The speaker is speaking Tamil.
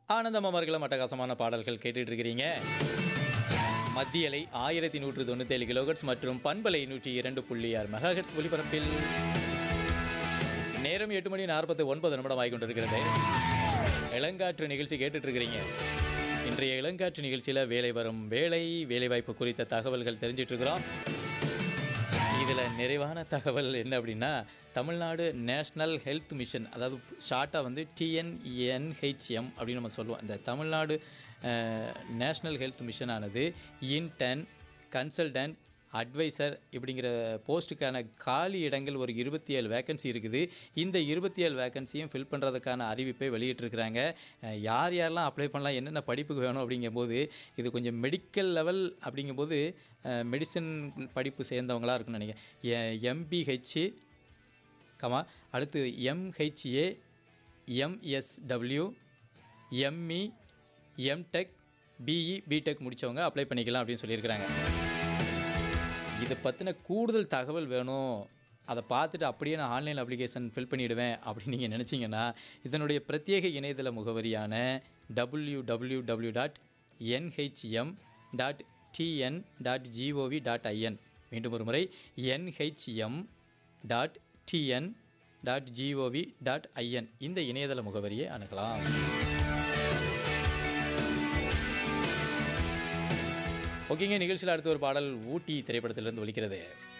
ஆனந்தம் அமர்களும் அட்டகாசமான பாடல்கள் கேட்டுட்டு இருக்கிறீங்க மத்தியலை ஆயிரத்தி நூற்று தொண்ணூத்தேழு கிலோகட்ஸ் மற்றும் பண்பலை நூற்றி இரண்டு புள்ளி ஆறு மெகாஹெட்ஸ் ஒலிபரப்பில் நேரம் எட்டு மணி நாற்பத்தி ஒன்பது நிமிடம் ஆகி கொண்டிருக்கிறது இளங்காற்று நிகழ்ச்சி கேட்டுட்டு இருக்கிறீங்க இன்றைய இளங்காற்று நிகழ்ச்சியில் வேலை வரும் வேலை வேலைவாய்ப்பு குறித்த தகவல்கள் தெரிஞ்சிட்டு இருக்கிறோம் இதில் நிறைவான தகவல் என்ன அப்படின்னா தமிழ்நாடு நேஷ்னல் ஹெல்த் மிஷன் அதாவது ஷார்ட்டாக வந்து டிஎன்என்ஹெச்எம் அப்படின்னு நம்ம சொல்லுவோம் இந்த தமிழ்நாடு நேஷ்னல் ஹெல்த் மிஷனானது இன்டர்ன் கன்சல்டன்ட் அட்வைசர் இப்படிங்கிற போஸ்ட்டுக்கான காலி இடங்கள் ஒரு இருபத்தி ஏழு வேக்கன்சி இருக்குது இந்த இருபத்தி ஏழு வேக்கன்சியும் ஃபில் பண்ணுறதுக்கான அறிவிப்பை வெளியிட்டிருக்கிறாங்க அஹ் யார் யாரெல்லாம் அப்ளை பண்ணலாம் என்னென்ன படிப்புக்கு வேணும் அப்படிங்கும்போது இது கொஞ்சம் மெடிக்கல் லெவல் அப்படிங்கும்போது மெடிசன் படிப்பு சேர்ந்தவங்களா இருக்குன்னு நினைக்கிறேன் எம்பிஹெச் கமா அடுத்து MHA MSW ME MTech BE BTech முடித்தவங்க அப்ளை பண்ணிக்கலாம் அப்படின்னு சொல்லியிருக்கிறாங்க இதை பற்றின கூடுதல் தகவல் வேணும் அதை பார்த்துட்டு அப்படியே நான் ஆன்லைன் அப்ளிகேஷன் ஃபில் பண்ணிவிடுவேன் அப்படின்னு நீங்கள் நினச்சிங்கன்னா இதனுடைய பிரத்யேக இணையதள முகவரியான W W W dot NHM dot TN dot GOV dot IN மீண்டும் ஒரு முறை NHM dot TN dot GOV dot IN இந்த இணையதள முகவரியை அணுகலாம் ஓகேங்க நிகழ்ச்சியில் அடுத்த ஒரு பாடல் ஊட்டி திரைப்படத்திலிருந்து ஒலிக்கிறது